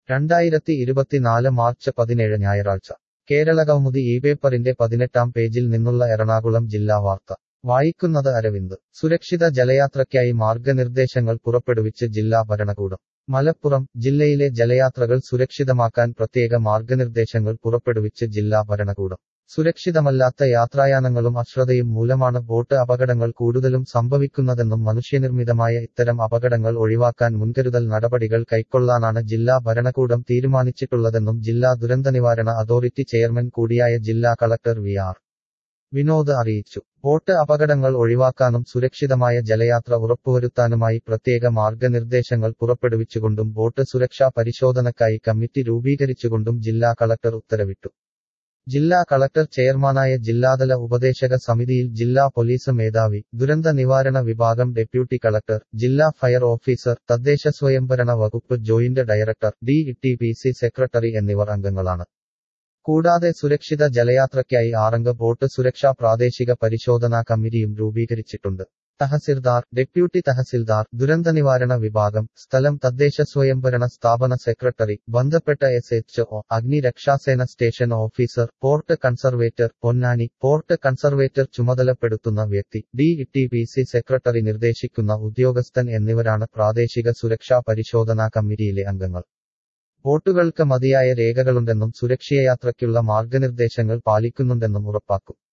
രണ്ടായിരത്തി ഇരുപത്തിനാല് മാർച്ച് പതിനേഴ് ഞായറാഴ്ച കേരളകൗമുദി ഈ പേപ്പറിന്റെ പതിനെട്ടാം പേജിൽ നിന്നുള്ള എറണാകുളം ജില്ലാ വാർത്ത വായിക്കുന്നത് അരവിന്ദ് സുരക്ഷിത ജലയാത്രയ്ക്കായി മാർഗനിർദ്ദേശങ്ങൾ പുറപ്പെടുവിച്ച് ജില്ലാ ഭരണകൂടം മലപ്പുറം ജില്ലയിലെ ജലയാത്രകൾ സുരക്ഷിതമാക്കാൻ പ്രത്യേക മാർഗനിർദ്ദേശങ്ങൾ പുറപ്പെടുവിച്ച് ജില്ലാ ഭരണകൂടം സുരക്ഷിതമല്ലാത്ത യാത്രായാനങ്ങളും അശ്രദ്ധയും മൂലമാണ് ബോട്ട് അപകടങ്ങൾ കൂടുതലും സംഭവിക്കുന്നതെന്നും മനുഷ്യനിർമ്മിതമായ ഇത്തരം അപകടങ്ങൾ ഒഴിവാക്കാൻ മുൻകരുതൽ നടപടികൾ കൈക്കൊള്ളാനാണ് ജില്ലാ ഭരണകൂടം തീരുമാനിച്ചിട്ടുള്ളതെന്നും ജില്ലാ ദുരന്തനിവാരണ അതോറിറ്റി ചെയർമാൻ കൂടിയായ ജില്ലാ കളക്ടർ വി ആർ വിനോദ് അറിയിച്ചു ബോട്ട് അപകടങ്ങൾ ഒഴിവാക്കാനും സുരക്ഷിതമായ ജലയാത്ര ഉറപ്പുവരുത്താനുമായി പ്രത്യേക മാർഗനിർദ്ദേശങ്ങൾ പുറപ്പെടുവിച്ചുകൊണ്ടും ബോട്ട് സുരക്ഷാ പരിശോധനയ്ക്കായി കമ്മിറ്റി രൂപീകരിച്ചുകൊണ്ടും ജില്ലാ കളക്ടർ ഉത്തരവിട്ടു ജില്ലാ കളക്ടർ ചെയർമാനായ ജില്ലാതല ഉപദേശക സമിതിയിൽ ജില്ലാ പോലീസ് മേധാവി ദുരന്ത നിവാരണ വിഭാഗം ഡെപ്യൂട്ടി കളക്ടർ ജില്ലാ ഫയർ ഓഫീസർ തദ്ദേശ സ്വയംഭരണ വകുപ്പ് joint director D T P C secretary എന്നിവർ അംഗങ്ങളാണ് കൂടാതെ സുരക്ഷിത ജലയാത്രയ്ക്കായി ആറംഗ ബോട്ട് സുരക്ഷാ പ്രാദേശിക പരിശോധനാ കമ്മിറ്റിയും രൂപീകരിച്ചിട്ടുണ്ട് തഹസിൽദാർ ഡെപ്യൂട്ടി തഹസിൽദാർ ദുരന്തനിവാരണ വിഭാഗം സ്ഥലം തദ്ദേശ സ്വയംഭരണ സ്ഥാപന സെക്രട്ടറി ബന്ധപ്പെട്ട എസ് എച്ച് ഒ അഗ്നിരക്ഷാസേന station officer port conservator Ponnani port conservator ചുമതലപ്പെടുത്തുന്ന വ്യക്തി D T P C secretary നിർദ്ദേശിക്കുന്ന ഉദ്യോഗസ്ഥൻ എന്നിവരാണ് പ്രാദേശിക സുരക്ഷാ പരിശോധനാ കമ്മിറ്റിയിലെ അംഗങ്ങൾ ബോട്ടുകൾക്ക് മതിയായ രേഖകളുണ്ടെന്നും സുരക്ഷിതയാത്രയ്ക്കുള്ള മാർഗനിർദ്ദേശങ്ങൾ പാലിക്കുന്നുണ്ടെന്നും ഉറപ്പാക്കും